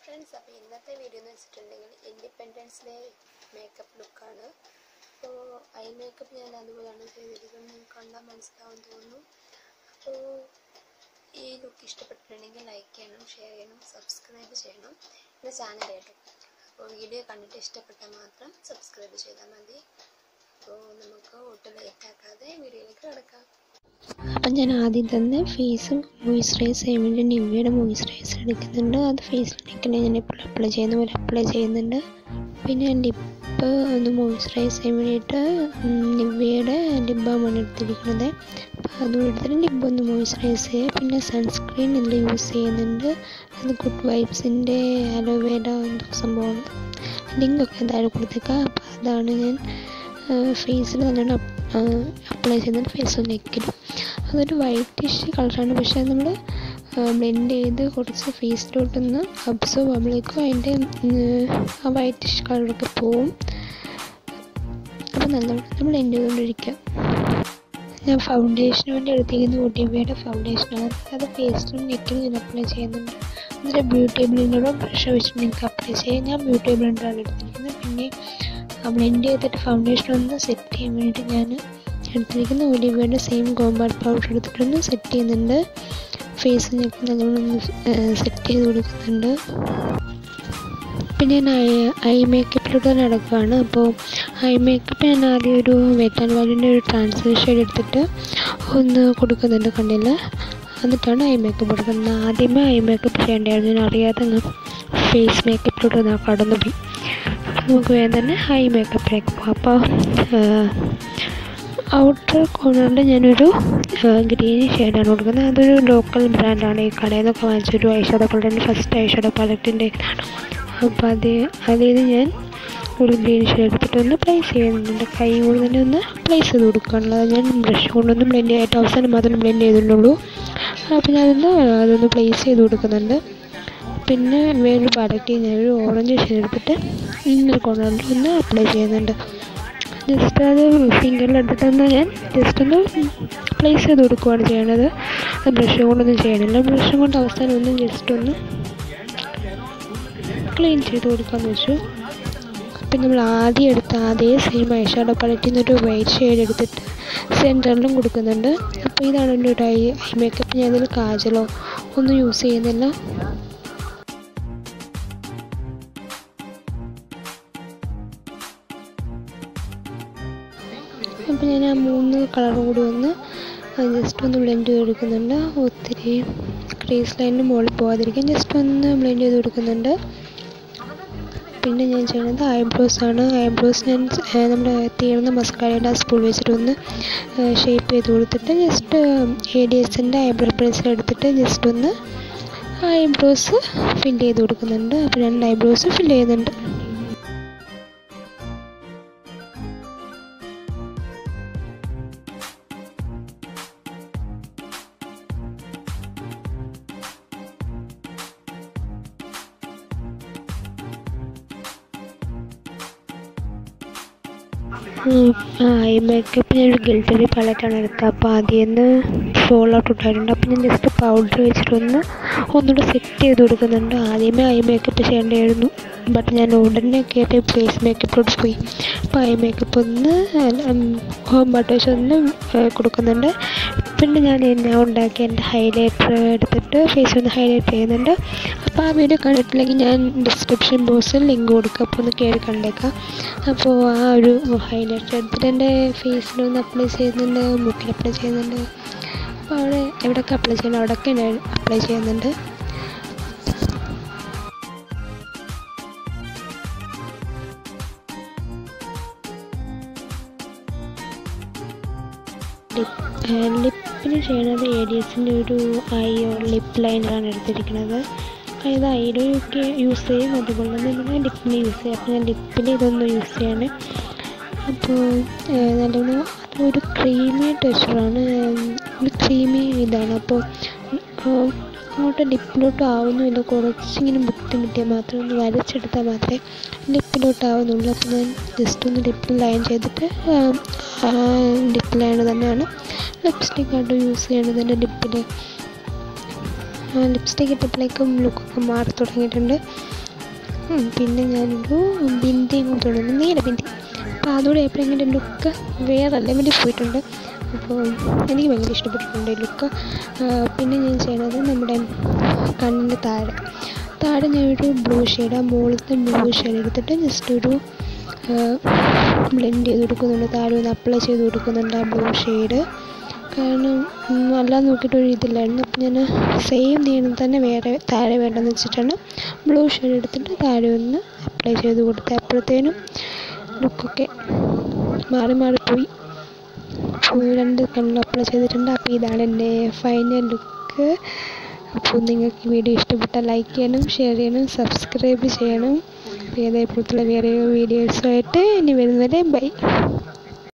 friends അപ്പോൾ ഇന്നത്തെ video എന്ന് വെച്ചിട്ടുണ്ടെങ്കിൽ ഇൻഡിപെൻഡൻസ് ഡേ മേക്കപ്പ് ലുക്കാണ് അപ്പോൾ ഐ മേക്കപ്പ് ഞാൻ അതുപോലെയാണ് ചെയ്തിരിക്കുന്നത് നിങ്ങൾക്ക് കണ്ടാൽ മനസ്സിലാവും തോന്നുന്നു അപ്പോൾ ഈ ലുക്ക് ഇഷ്ടപ്പെട്ടിട്ടുണ്ടെങ്കിൽ ലൈക്ക് ചെയ്യണം ഷെയർ ചെയ്യണം സബ്സ്ക്രൈബ് ചെയ്യണം എൻ്റെ ചാനൽ കേട്ടോ അപ്പോൾ വീഡിയോ കണ്ടിട്ട് ഇഷ്ടപ്പെട്ടാൽ മാത്രം സബ്സ്ക്രൈബ് ചെയ്താൽ മതി അപ്പോൾ നമുക്ക് ഒട്ടും ലേറ്റ് ആക്കാതെ വീഡിയോയിലേക്ക് കിടക്കാം അപ്പം ഞാൻ ആദ്യം തന്നെ ഫേസ് മോയ്സ്ചറൈസ് ചെയ്യാൻ വേണ്ടി നിവ്യയുടെ മോയ്സ്ചറൈസർ എടുക്കുന്നുണ്ട് അത് ഫേസിലേക്കാണ് ഞാൻ എപ്പോഴും അപ്ലൈ ചെയ്യുന്ന പോലെ അപ്ലൈ ചെയ്യുന്നുണ്ട് പിന്നെ ലിപ്പ് ഒന്ന് മോയ്സ്ചറൈസ് ചെയ്യാൻ വേണ്ടിയിട്ട് നിവ്യയുടെ ലിപ് ബാമാണ് എടുത്തിരിക്കുന്നത് അപ്പോൾ അതും എടുത്തിട്ട് ലിപ്പ് ഒന്ന് മോയ്സ്ചറൈസ് ചെയ്യുക പിന്നെ സൺസ്ക്രീൻ ഇതിൽ യൂസ് ചെയ്യുന്നുണ്ട് അത് ഗുഡ് വൈബ്സിൻ്റെ അലോവേര എന്തോ സംഭവമാണ് ലിങ്കൊക്കെ എന്തായാലും കൊടുത്തേക്കാം അപ്പോൾ അതാണ് ഞാൻ ഫേസിൽ നല്ലോണം അപ്ലൈ ചെയ്യുന്നത് ഫേസ് നെക്കിലും അതൊരു വൈറ്റിഷ് കളറാണ് പക്ഷേ അത് നമ്മൾ ബ്ലെൻഡ് ചെയ്ത് കുറച്ച് ഫേസിലോട്ടൊന്ന് അബ്സോർവ് ആകുമ്പോഴേക്കും അതിൻ്റെ ആ വൈറ്റിഷ് കളറൊക്കെ പോവും അപ്പോൾ നല്ലോണം നമ്മൾ ബ്ലെൻഡ് ചെയ്തുകൊണ്ടിരിക്കുക ഞാൻ ഫൗണ്ടേഷന് വേണ്ടി എടുത്തിരിക്കുന്ന ഒടിവയുടെ ഫൗണ്ടേഷനാണ് അത് ഫേസിലും നെക്കിലും ഞാൻ അപ്ലൈ ചെയ്യുന്നുണ്ട് എന്നിട്ട് ബ്യൂട്ടി ബ്ലെൻഡറോ ബ്രഷ് വെച്ചിട്ട് നിങ്ങൾക്ക് അപ്ലൈ ചെയ്യാം ഞാൻ ബ്യൂട്ടി ബ്ലെൻഡറാണ് എടുത്തിരിക്കുന്നത് പിന്നെ ബ്ലെൻഡ് ചെയ്തിട്ട് ഫൗണ്ടേഷൻ ഒന്ന് സെറ്റ് ചെയ്യാൻ വേണ്ടി ഞാൻ എടുത്തിരിക്കുന്ന ഒലിവയുടെ സെയിം കോമ്പാക്ട് പൗഡർ എടുത്തിട്ടൊന്ന് സെറ്റ് ചെയ്യുന്നുണ്ട് ഫേസ് ഞെക്ക് നല്ലോണം സെറ്റ് ചെയ്ത് കൊടുക്കുന്നുണ്ട് പിന്നെ ഞാൻ ഐ ഐ മേക്കപ്പിലൂടെ നടക്കുകയാണ് അപ്പോൾ ഐ മേക്കപ്പ് ഞാൻ ആദ്യം ഒരു വെറ്റ് ആൻഡ് വാലിൻ്റെ ഒരു ട്രാൻസ്ഫർ ഷെയ്ഡ് എടുത്തിട്ട് ഒന്ന് കൊടുക്കുന്നുണ്ട് കണ്ണിൽ എന്നിട്ടാണ് ഐ മേക്കപ്പ് കൊടുക്കുന്നത് ആദ്യമേ ഐ മേക്കപ്പ് ചെയ്യേണ്ടായിരുന്നു ഞാൻ അറിയാതെ ഫേസ് മേക്കപ്പിലൂടെ കടന്നു പോയി നമുക്ക് വേഗം തന്നെ ഐ മേക്കപ്പിലേക്ക് പോകാം അപ്പോൾ ഔട്ടർ കോർണറിൽ ഞാനൊരു ഗ്രീൻ ഷെയ്ഡാണ് കൊടുക്കുന്നത് അതൊരു ലോക്കൽ ബ്രാൻഡാണ് ഈ കടയിൽ നിന്നൊക്കെ വാങ്ങിച്ചൊരു ഐഷാഡോ പാലറ്റിൻ്റെ ഫസ്റ്റ് ഐഷാഡോ പാലറ്റിൻ്റെ ഇതാണ് അപ്പോൾ അത് അതിൽ ഞാൻ ഒരു ഗ്രീൻ ഷെയ്ഡ് എടുത്തിട്ടൊന്ന് പ്ലേസ് ചെയ്യുന്നുണ്ട് കൈ കൊണ്ട് തന്നെ ഒന്ന് പ്ലേസ് ചെയ്ത് കൊടുക്കാനുള്ളത് ഞാൻ ബ്രഷ് കൊണ്ടൊന്നും ബ്ലെൻഡ് ചെയ്തിട്ട് അവസാനം മാത്രം ബ്ലെൻഡ് ചെയ്തിട്ടുള്ളൂ അപ്പോൾ ഞാനൊന്ന് അതൊന്ന് പ്ലേസ് ചെയ്ത് കൊടുക്കുന്നുണ്ട് പിന്നെ വേറൊരു പാലറ്റ് ഞാനൊരു ഓറഞ്ച് ഷെയ്ഡ് എടുത്തിട്ട് ഇന്നർ കോർണറിൽ ഒന്ന് അപ്ലൈ ചെയ്യുന്നുണ്ട് ജസ്റ്റ് അത് ഫിംഗറിൽ എടുത്തിട്ടൊന്ന് ഞാൻ ജസ്റ്റ് ഒന്ന് പ്ലേസ് ചെയ്ത് കൊടുക്കുകയാണ് ചെയ്യണത് അത് ബ്രഷ് കൊണ്ടൊന്നും ചെയ്യണില്ല ബ്രഷ് കൊണ്ട് അവസാനം ഒന്ന് ജസ്റ്റ് ഒന്ന് ക്ലീൻ ചെയ്ത് കൊടുക്കാമെന്ന് വെച്ചു പിന്നെ നമ്മൾ ആദ്യം എടുത്ത അതേ സെയിം ഐഷാഡോ പാലറ്റിൽ നിന്നൊരു വൈറ്റ് ഷെയ്ഡ് എടുത്തിട്ട് സെൻറ്ററിലും കൊടുക്കുന്നുണ്ട് അപ്പോൾ ഇതാണ് എൻ്റെ ഒരു ഐ ഐ മേക്കപ്പ് ഞാൻ അതിൽ കാജലോ ഒന്നും യൂസ് ചെയ്യുന്നില്ല അപ്പോൾ ഞാൻ ആ മൂന്ന് കളറും കൂടി ഒന്ന് ജസ്റ്റ് ഒന്ന് ബ്ലെൻഡ് ചെയ്ത് കൊടുക്കുന്നുണ്ട് ഒത്തിരി ക്രീസ് ലൈനിന് മുകളിൽ പോകാതിരിക്കാൻ ജസ്റ്റ് ഒന്ന് ബ്ലെൻഡ് ചെയ്ത് കൊടുക്കുന്നുണ്ട് പിന്നെ ഞാൻ ചെയ്യുന്നത് ഐബ്രോസ് ആണ് ഐബ്രോസ് ഞാൻ നമ്മുടെ തീർന്ന മസ്കാരയുടെ ആ സ്പൂൺ വെച്ചിട്ട് ഒന്ന് ഷേപ്പ് ചെയ്ത് കൊടുത്തിട്ട് ജസ്റ്റ് എ ഡി എസിൻ്റെ ഐബ്രോ പെൻസിൽ എടുത്തിട്ട് ജസ്റ്റ് ഒന്ന് ഐബ്രോസ് ഫില്ല് ചെയ്ത് കൊടുക്കുന്നുണ്ട് അപ്പോൾ രണ്ട് ഐബ്രോസ് ഫില്ല് ചെയ്യുന്നുണ്ട് ഐ മേക്കപ്പ് ഞാൻ ഒരു ഗിൽറ്ററി പാലറ്റാണ് എടുത്തത് അപ്പോൾ ആദ്യം ഒന്ന് ഫോൾ ഔട്ട് ഉണ്ടായിട്ടുണ്ട് അപ്പോൾ ഞാൻ ജസ്റ്റ് പൗഡർ വെച്ചിട്ടൊന്ന് ഒന്നുകൂടെ സെറ്റ് ചെയ്ത് കൊടുക്കുന്നുണ്ട് ആദ്യമേ ഐ മേക്കപ്പ് ചെയ്യേണ്ടായിരുന്നു ബട്ട് ഞാൻ ഉടനെ കയറി ഫേസ് മേക്കപ്പിലോട്ട് പോയി അപ്പോൾ ഐ മേക്കപ്പ് ഒന്ന് ഹോം ബട്ടേഴ്സ് ഒന്ന് കൊടുക്കുന്നുണ്ട് പിന്നെ ഞാൻ ഞാൻ ഉണ്ടാക്കിയ എൻ്റെ ഹൈലൈറ്റർ എടുത്തിട്ട് ഫേസ് ഒന്ന് ഹൈലൈറ്റ് ചെയ്യുന്നുണ്ട് അപ്പോൾ ആ വീഡിയോ കണ്ടിട്ടില്ലെങ്കിൽ ഞാൻ ഡിസ്ക്രിപ്ഷൻ ബോക്സിൽ ലിങ്ക് കൊടുക്കുക അപ്പോൾ ഒന്ന് കയറി കണ്ടേക്കാം അപ്പോൾ ആ ഒരു ഹൈലൈറ്റർ എടുത്തിട്ട് എൻ്റെ ഫേസിലൊന്ന് അപ്ലൈ ചെയ്യുന്നുണ്ട് മൂക്കിൽ അപ്ലൈ ചെയ്യുന്നുണ്ട് അപ്പോൾ അവിടെ എവിടെയൊക്കെ അപ്ലൈ ചെയ്യണം അവിടെയൊക്കെ ഞാൻ അപ്ലൈ ചെയ്യുന്നുണ്ട് ലിപ്പിന് ചെയ്യണത് എ ഡി എസിൻ്റെ ഒരു ഐയോ ലിപ്പ് ലൈനറാണ് എടുത്തിരിക്കുന്നത് അതായത് ഐയിലൊക്കെ യൂസ് ചെയ്യും അതുപോലെ തന്നെ നമ്മൾ ലിപ്പിന് യൂസ് ചെയ്യും അപ്പോൾ ഞാൻ ലിപ്പിൽ ഇതൊന്ന് യൂസ് ചെയ്യാണ് അപ്പോൾ നല്ലോണം അതൊരു ക്രീമി ടെക്സ്ചറാണ് ഒരു ക്രീമി ഇതാണ് അപ്പോൾ അങ്ങോട്ട് ലിപ്പിലോട്ട് ആവുന്നുമില്ല കുറച്ചിങ്ങനെ ബുദ്ധിമുട്ടിയാൽ മാത്രം ഒന്ന് വരച്ചെടുത്താൽ മാത്രമേ ലിപ്പിലോട്ട് ആവുന്നുള്ളൂ അപ്പോൾ ഞാൻ ജസ്റ്റ് ഒന്ന് ലിപ്പിൽ ലൈൻ ചെയ്തിട്ട് ലിപ്പ് ലൈനർ തന്നെയാണ് ലിപ്സ്റ്റിക്കായിട്ട് യൂസ് ചെയ്യണത് എൻ്റെ ലിപ്പിൽ ലിപ്സ്റ്റിക് ഇട്ടപ്പോഴേക്കും ലുക്കൊക്കെ മാറി തുടങ്ങിയിട്ടുണ്ട് ഉം, പിന്നെ ഞാനൊരു ബിന്ദിയും തുടങ്ങി നീല ബിന്ദി അപ്പോൾ അതുകൂടെ ആയപ്പോൾ എൻ്റെ ലുക്ക് വേറെ ലെവലിൽ പോയിട്ടുണ്ട് അപ്പോൾ എനിക്ക് ഭയങ്കര ഇഷ്ടപ്പെട്ടിട്ടുണ്ട് ഈ ലുക്ക് പിന്നെ ഞാൻ ചെയ്യണത് നമ്മുടെ കണ്ണിൻ്റെ താഴെ താഴെ ഞാനൊരു ബ്ലൂ ഷെയ്ഡ് ആ മുകളിലത്തെ ബ്ലൂ ഷെയ്ഡ് എടുത്തിട്ട് ജസ്റ്റ് ഒരു ബ്ലെൻഡ് ചെയ്ത് കൊടുക്കുന്നുണ്ട് താഴെ ഒന്ന് അപ്ലൈ ചെയ്ത് കൊടുക്കുന്നുണ്ട് ആ ബ്ലൂ ഷെയ്ഡ് കാരണം ഉം, അല്ലാതെ നോക്കിയിട്ട് ഒരു ഇതില്ലായിരുന്നു അപ്പം ഞാൻ സെയിം നീളം തന്നെ വേറെ താഴെ വേണ്ടെന്ന് വെച്ചിട്ടാണ് ബ്ലൂ ഷെയ്ഡ് എടുത്തിട്ട് താഴെ ഒന്ന് അപ്ലൈ ചെയ്ത് കൊടുത്തത് അപ്പോഴത്തേനും ലുക്കൊക്കെ മാറി മാറിപ്പോയി അപ്പോൾ രണ്ട് കണ്ണിൽ അപ്ലൈ ചെയ്തിട്ടുണ്ട് അപ്പോൾ ഇതാണ് എൻ്റെ ഫൈനൽ ലുക്ക് അപ്പോൾ നിങ്ങൾക്ക് ഈ വീഡിയോ ഇഷ്ടപ്പെട്ടാൽ ലൈക്ക് ചെയ്യണം ഷെയർ ചെയ്യണം സബ്സ്ക്രൈബ് ചെയ്യണം അപ്പോൾ ഇതേപോലത്തുള്ള വേറെ വീഡിയോസുമായിട്ട് ഇനി വരുന്നവരെ ബൈ